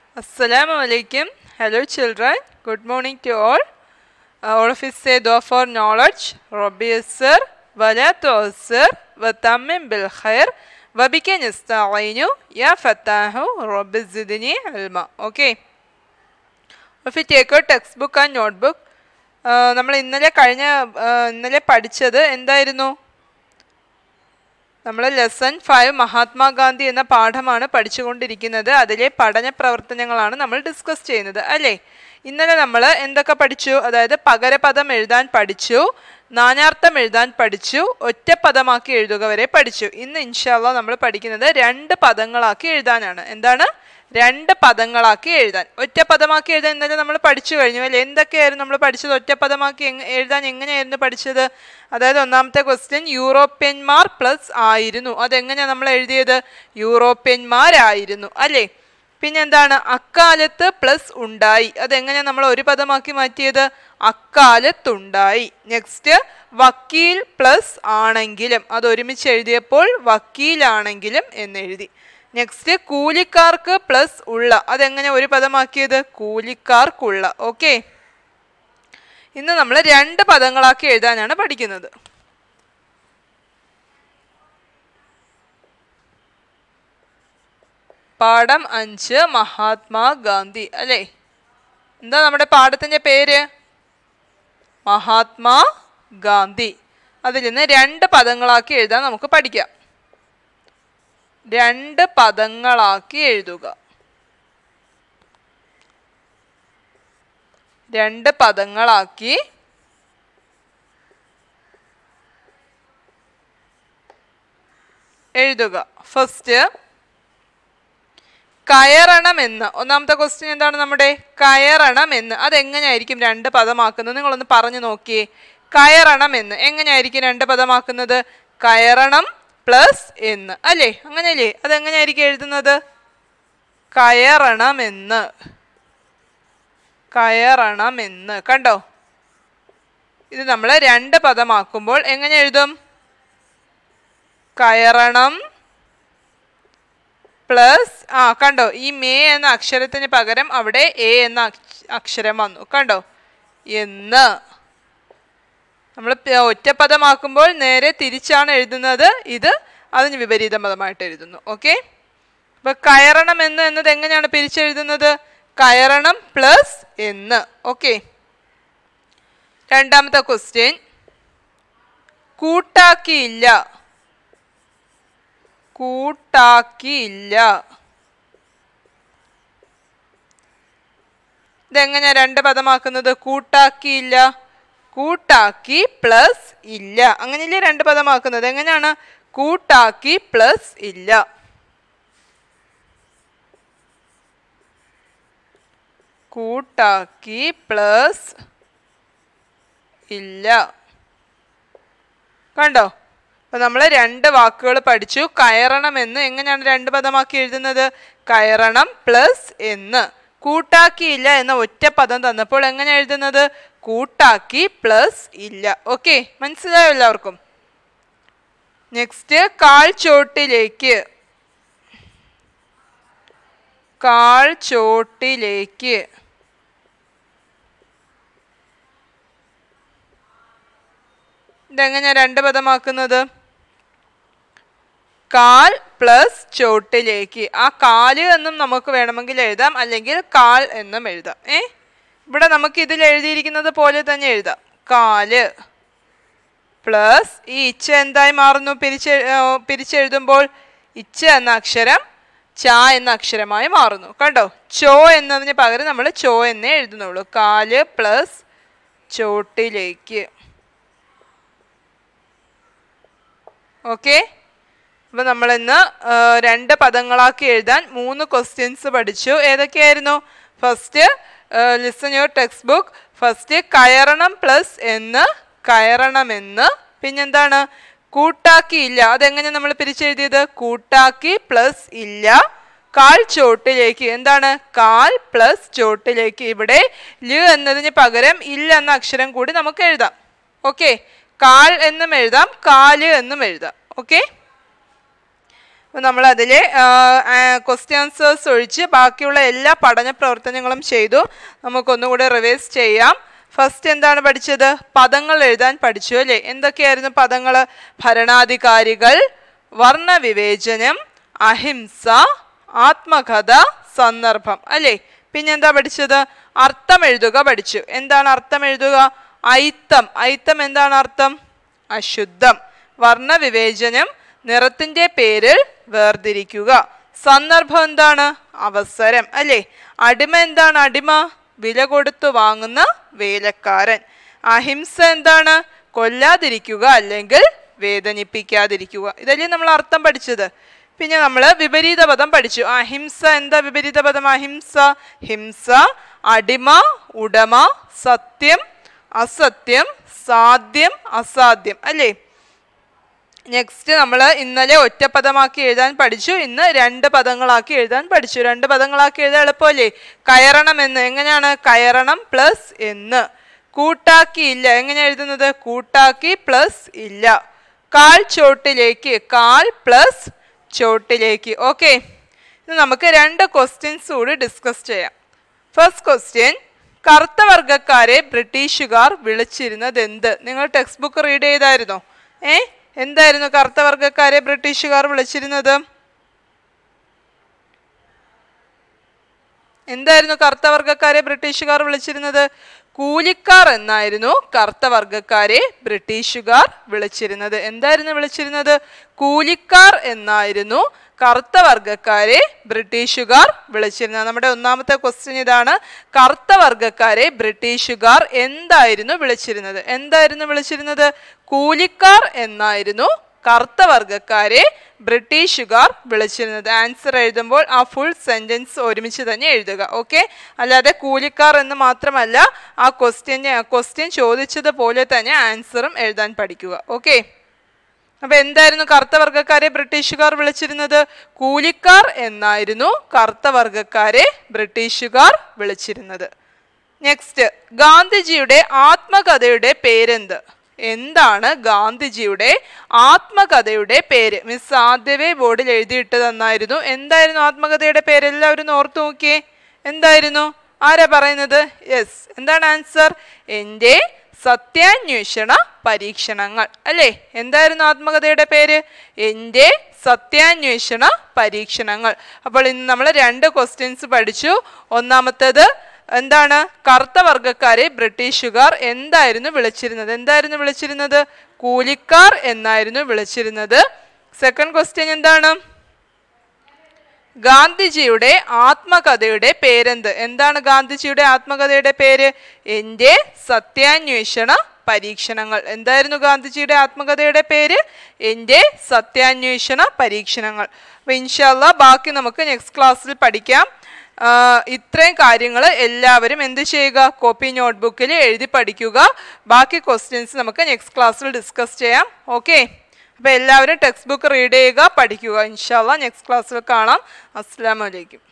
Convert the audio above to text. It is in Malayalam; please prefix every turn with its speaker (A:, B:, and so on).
A: Assalamu alaikum. Hello children. Good morning to all. Uh, all of us say dua for knowledge. Rabbi yassir wa la tu'assir wa tammim bil khair wa bika nasta'inu ya fatahu rabbi zidni ilma. Okay. If you take your textbook and notebook, uh, നമ്മൾ ഇന്നലെ കഴിഞ്ഞ uh, ഇന്നലെ പഠിച്ചത് എന്തായിരുന്നു നമ്മൾ ലെസൺ ഫൈവ് മഹാത്മാഗാന്ധി എന്ന പാഠമാണ് പഠിച്ചുകൊണ്ടിരിക്കുന്നത് അതിലെ പഠന പ്രവർത്തനങ്ങളാണ് നമ്മൾ ഡിസ്കസ് ചെയ്യുന്നത് അല്ലേ ഇന്നലെ നമ്മൾ എന്തൊക്കെ പഠിച്ചു അതായത് പകരപദം എഴുതാൻ പഠിച്ചു നാനാർത്ഥം എഴുതാൻ പഠിച്ചു ഒറ്റ പദമാക്കി എഴുതുക വരെ പഠിച്ചു ഇന്ന് ഇൻഷാല്ല നമ്മൾ പഠിക്കുന്നത് രണ്ട് പദങ്ങളാക്കി എഴുതാനാണ് എന്താണ് രണ്ട് പദങ്ങളാക്കി എഴുതാൻ ഒറ്റ പദമാക്കി എഴുതാൻ ഇന്നലെ നമ്മൾ പഠിച്ചു കഴിഞ്ഞു അല്ലേ എന്തൊക്കെയായിരുന്നു നമ്മൾ പഠിച്ചത് ഒറ്റ പദമാക്കി എങ് എഴുതാൻ എങ്ങനെയായിരുന്നു പഠിച്ചത് അതായത് ഒന്നാമത്തെ ക്വസ്റ്റ്യൻ യൂറോപ്യന്മാർ പ്ലസ് ആയിരുന്നു അതെങ്ങനെയാണ് നമ്മൾ എഴുതിയത് യൂറോപ്യന്മാരായിരുന്നു അല്ലേ പിന്നെന്താണ് അക്കാലത്ത് പ്ലസ് ഉണ്ടായി അതെങ്ങനെയാണ് നമ്മൾ ഒരു പദമാക്കി മാറ്റിയത് അക്കാലത്തുണ്ടായി നെക്സ്റ്റ് വക്കീൽ പ്ലസ് ആണെങ്കിലും അത് ഒരുമിച്ച് എഴുതിയപ്പോൾ വക്കീലാണെങ്കിലും എന്നെഴുതി നെക്സ്റ്റ് കൂലിക്കാർക്ക് പ്ലസ് ഉള്ള അതെങ്ങനെ ഒരു പദമാക്കിയത് കൂലിക്കാർക്കുള്ള ഓക്കെ ഇന്ന് നമ്മൾ രണ്ട് പദങ്ങളാക്കി എഴുതാനാണ് പഠിക്കുന്നത് പാഠം അഞ്ച് മഹാത്മാഗാന്ധി അല്ലേ എന്താ നമ്മുടെ പാഠത്തിന്റെ പേര് മഹാത്മാ ഗാന്ധി അതിൽ നിന്ന് രണ്ട് പദങ്ങളാക്കി എഴുതാൻ നമുക്ക് പഠിക്കാം രണ്ട് പദങ്ങളാക്കി എഴുതുക രണ്ട് പദങ്ങളാക്കി എഴുതുക ഫസ്റ്റ് കയറണമെന്ന് ഒന്നാമത്തെ ക്വസ്റ്റ്യൻ എന്താണ് നമ്മുടെ കയറണമെന്ന് അതെങ്ങനെയായിരിക്കും രണ്ട് പദമാക്കുന്നത് നിങ്ങളൊന്ന് പറഞ്ഞു നോക്കിയേ കയറണമെന്ന് എങ്ങനെയായിരിക്കും രണ്ട് പദമാക്കുന്നത് കയറണം പ്ലസ് എന്ന് അല്ലേ അങ്ങനെയല്ലേ അതെങ്ങനെയായിരിക്കും എഴുതുന്നത് കയറണമെന്ന് കയറണമെന്ന് കണ്ടോ ഇത് നമ്മൾ രണ്ട് പദമാക്കുമ്പോൾ എങ്ങനെ എഴുതും കയറണം പ്ലസ് ആ കണ്ടോ ഈ മേ എന്ന അക്ഷരത്തിന് പകരം അവിടെ എ എന്ന അക്ഷരം വന്നു കണ്ടോ എന്ന് നമ്മൾ ഒറ്റപ്പദമാക്കുമ്പോൾ നേരെ തിരിച്ചാണ് എഴുതുന്നത് ഇത് അതിന് വിപരീത പദമായിട്ട് എഴുതുന്നു ഓക്കെ അപ്പൊ കയറണം എന്ന് എന്നത് എങ്ങനെയാണ് പിരിച്ചെഴുതുന്നത് കയറണം പ്ലസ് എന്ന് ഓക്കെ രണ്ടാമത്തെ ക്വസ്റ്റ്യൻ കൂട്ടാക്കിയില്ല കൂട്ടാക്കിയില്ല ഇതെങ്ങനെയാ രണ്ട് പദമാക്കുന്നത് കൂട്ടാക്കിയില്ല കൂട്ടാക്കി പ്ലസ് ഇല്ല അങ്ങനെയല്ലേ രണ്ട് പദമാക്കുന്നത് എങ്ങനെയാണ് കൂട്ടാക്കി പ്ലസ് ഇല്ല കൂട്ടാക്കി പ്ലസ് ഇല്ല കണ്ടോ അപ്പൊ നമ്മൾ രണ്ട് വാക്കുകൾ പഠിച്ചു കയറണം എന്ന് എങ്ങനെയാണ് രണ്ട് പദമാക്കി എഴുതുന്നത് കയറണം പ്ലസ് എന്ന് കൂട്ടാക്കിയില്ല എന്ന ഒറ്റ പദം തന്നപ്പോൾ എങ്ങനെ എഴുതുന്നത് കൂട്ടാക്കി പ്ലസ് ഇല്ല ഓക്കെ മനസ്സിലായോ എല്ലാവർക്കും നെക്സ്റ്റ് കാൽ ചോട്ടിലേക്ക് കാൽ ചോട്ടിലേക്ക് ഇതെങ്ങനെയാ രണ്ട് പദമാക്കുന്നത് കാൽ പ്ലസ് ചോട്ടിലേക്ക് ആ കാല് എന്നും നമുക്ക് വേണമെങ്കിൽ എഴുതാം അല്ലെങ്കിൽ കാൽ എന്നും എഴുതാം ഏ ഇവിടെ നമുക്ക് ഇതിൽ എഴുതിയിരിക്കുന്നത് പോലെ തന്നെ എഴുതാം കാല് പ്ലസ് ഈ ഇച്ച എന്തായി മാറുന്നു പിരിച്ച് പിരിച്ചെഴുതുമ്പോൾ ഇച്ച എന്ന അക്ഷരം ച എന്ന അക്ഷരമായി മാറുന്നു കണ്ടോ ചോ എന്നതിന് പകരം നമ്മൾ ചോ എന്നേ എഴുതുന്നുള്ളൂ കാല് പ്ലസ് ചോട്ടിലേക്ക് ഓക്കെ അപ്പോൾ നമ്മൾ ഇന്ന് രണ്ട് പദങ്ങളാക്കി എഴുതാൻ മൂന്ന് ക്വസ്റ്റ്യൻസ് പഠിച്ചു ഏതൊക്കെയായിരുന്നു first listen your textbook first കയറണം പ്ലസ് എന്ന് കയറണമെന്ന് പിന്നെന്താണ് കൂട്ടാക്കിയില്ല അതെങ്ങനെ നമ്മൾ പിരിച്ചെഴുതിയത് കൂട്ടാക്കി പ്ലസ് ഇല്ല കാൽ ചോട്ടിലേക്ക് എന്താണ് കാൽ പ്ലസ് ചോട്ടിലേക്ക് ഇവിടെ ല് എന്നതിന് പകരം ഇല്ല എന്ന അക്ഷരം കൂടി നമുക്ക് എഴുതാം ഓക്കെ കാൽ എന്നും എഴുതാം കാല് എന്നും എഴുതാം ഓക്കെ അപ്പോൾ നമ്മൾ അതിലെ ക്വസ്റ്റ്യൻ ആൻസേഴ്സ് ഒഴിച്ച് ബാക്കിയുള്ള എല്ലാ പഠന പ്രവർത്തനങ്ങളും ചെയ്തു നമുക്കൊന്നുകൂടെ റിവൈസ് ചെയ്യാം ഫസ്റ്റ് എന്താണ് പഠിച്ചത് പദങ്ങൾ എഴുതാൻ പഠിച്ചു അല്ലേ എന്തൊക്കെയായിരുന്നു പദങ്ങൾ ഭരണാധികാരികൾ വർണ്ണവിവേചനം അഹിംസ ആത്മകഥ സന്ദർഭം അല്ലേ പിന്നെന്താ പഠിച്ചത് അർത്ഥം എഴുതുക പഠിച്ചു എന്താണ് അർത്ഥം എഴുതുക ഐത്തം ഐത്തം എന്താണ് അർത്ഥം അശുദ്ധം വർണ്ണവിവേചനം നിറത്തിന്റെ പേരിൽ വേർതിരിക്കുക സന്ദർഭം എന്താണ് അവസരം അല്ലേ അടിമ എന്താണ് അടിമ വില കൊടുത്തു വാങ്ങുന്ന വേലക്കാരൻ അഹിംസ എന്താണ് കൊല്ലാതിരിക്കുക അല്ലെങ്കിൽ വേദനിപ്പിക്കാതിരിക്കുക ഇതല്ലേ നമ്മൾ അർത്ഥം പഠിച്ചത് പിന്നെ നമ്മൾ വിപരീത പദം പഠിച്ചു അഹിംസ എന്താ വിപരീത പദം അഹിംസ ഹിംസ അടിമ ഉടമ സത്യം അസത്യം സാധ്യം അസാധ്യം അല്ലേ നെക്സ്റ്റ് നമ്മൾ ഇന്നലെ ഒറ്റപ്പദമാക്കി എഴുതാൻ പഠിച്ചു ഇന്ന് രണ്ട് പദങ്ങളാക്കി എഴുതാൻ പഠിച്ചു രണ്ട് പദങ്ങളാക്കി എഴുതാൻ എളുപ്പമല്ലേ കയറണം എന്ന് എങ്ങനെയാണ് കയറണം പ്ലസ് എന്ന് കൂട്ടാക്കി ഇല്ല എങ്ങനെ എഴുതുന്നത് കൂട്ടാക്കി പ്ലസ് ഇല്ല കാൽ ചോട്ടിലേക്ക് കാൽ പ്ലസ് ചോട്ടിലേക്ക് ഓക്കെ ഇന്ന് നമുക്ക് രണ്ട് ക്വസ്റ്റ്യൻസ് കൂടി ഡിസ്കസ് ചെയ്യാം ഫസ്റ്റ് ക്വസ്റ്റ്യൻ കറുത്ത വർഗക്കാരെ ബ്രിട്ടീഷുകാർ വിളിച്ചിരുന്നത് എന്ത് നിങ്ങൾ ടെക്സ്റ്റ് ബുക്ക് റീഡ് ചെയ്തായിരുന്നോ ഏ എന്തായിരുന്നു കറുത്ത വർഗക്കാരെ ബ്രിട്ടീഷുകാർ വിളിച്ചിരുന്നത് എന്തായിരുന്നു കറുത്ത വർഗക്കാരെ ബ്രിട്ടീഷുകാർ വിളിച്ചിരുന്നത് കൂലിക്കാർ എന്നായിരുന്നു കറുത്ത വർഗക്കാരെ ബ്രിട്ടീഷുകാർ വിളിച്ചിരുന്നത് എന്തായിരുന്നു വിളിച്ചിരുന്നത് കൂലിക്കാർ എന്നായിരുന്നു കറുത്ത വർഗക്കാരെ ബ്രിട്ടീഷുകാർ വിളിച്ചിരുന്നത് നമ്മുടെ ഒന്നാമത്തെ ക്വസ്റ്റ്യൻ ഇതാണ് കറുത്ത വർഗക്കാരെ ബ്രിട്ടീഷുകാർ എന്തായിരുന്നു വിളിച്ചിരുന്നത് എന്തായിരുന്നു വിളിച്ചിരുന്നത് കൂലിക്കാർ എന്നായിരുന്നു കറുത്ത വർഗക്കാരെ ബ്രിട്ടീഷുകാർ വിളിച്ചിരുന്നത് ആൻസർ എഴുതുമ്പോൾ ആ ഫുൾ സെന്റൻസ് ഒരുമിച്ച് തന്നെ എഴുതുക ഓക്കെ അല്ലാതെ കൂലിക്കാർ എന്ന് മാത്രമല്ല ആ ക്വസ്റ്റ്യൻ ക്വസ്റ്റ്യൻ ചോദിച്ചതുപോലെ തന്നെ ആൻസറും എഴുതാൻ പഠിക്കുക ഓക്കെ അപ്പൊ എന്തായിരുന്നു കറുത്ത വർഗക്കാരെ ബ്രിട്ടീഷുകാർ വിളിച്ചിരുന്നത് കൂലിക്കാർ എന്നായിരുന്നു കറുത്ത വർഗക്കാരെ ബ്രിട്ടീഷുകാർ വിളിച്ചിരുന്നത് നെക്സ്റ്റ് ഗാന്ധിജിയുടെ ആത്മകഥയുടെ പേരെന്ത് എന്താണ് ഗാന്ധിജിയുടെ ആത്മകഥയുടെ പേര് മിസ് ആദ്യമേ ബോർഡിൽ എഴുതിയിട്ട് തന്നായിരുന്നു എന്തായിരുന്നു ആത്മകഥയുടെ പേര് എല്ലാവരും ഒന്ന് ഓർത്തു നോക്കിയേ എന്തായിരുന്നു ആരാ പറയുന്നത് യെസ് എന്താണ് ആൻസർ എൻ്റെ സത്യാന്വേഷണ പരീക്ഷണങ്ങൾ അല്ലേ എന്തായിരുന്നു ആത്മകഥയുടെ പേര് എൻ്റെ സത്യാന്വേഷണ പരീക്ഷണങ്ങൾ അപ്പോൾ ഇന്ന് നമ്മൾ രണ്ട് ക്വസ്റ്റ്യൻസ് പഠിച്ചു ഒന്നാമത്തേത് എന്താണ് കറുത്ത വർഗക്കാരെ ബ്രിട്ടീഷുകാർ എന്തായിരുന്നു വിളിച്ചിരുന്നത് എന്തായിരുന്നു വിളിച്ചിരുന്നത് കൂലിക്കാർ എന്നായിരുന്നു വിളിച്ചിരുന്നത് സെക്കൻഡ് ക്വസ്റ്റ്യൻ എന്താണ് ഗാന്ധിജിയുടെ ആത്മകഥയുടെ പേരെന്ത് എന്താണ് ഗാന്ധിജിയുടെ ആത്മകഥയുടെ പേര് എൻ്റെ സത്യാന്വേഷണ പരീക്ഷണങ്ങൾ എന്തായിരുന്നു ഗാന്ധിജിയുടെ ആത്മകഥയുടെ പേര് എൻ്റെ സത്യാന്വേഷണ പരീക്ഷണങ്ങൾ അപ്പൊ ഇൻഷാല്ല ബാക്കി നമുക്ക് നെക്സ്റ്റ് ക്ലാസ്സിൽ പഠിക്കാം ആഹ് ഇത്രയും കാര്യങ്ങൾ എല്ലാവരും എന്ത് ചെയ്യുക കോപ്പി നോട്ട്ബുക്കിൽ എഴുതി പഠിക്കുക ബാക്കി ക്വസ്റ്റ്യൻസ് നമുക്ക് നെക്സ്റ്റ് ക്ലാസ്സിൽ ഡിസ്കസ് ചെയ്യാം ഓക്കെ അപ്പോൾ എല്ലാവരും ടെക്സ്റ്റ് ബുക്ക് റീഡ് ചെയ്യുക പഠിക്കുക ഇൻഷാല്ല നെക്സ്റ്റ് ക്ലാസ്സിൽ കാണാം അസ്സാം വലൈക്കും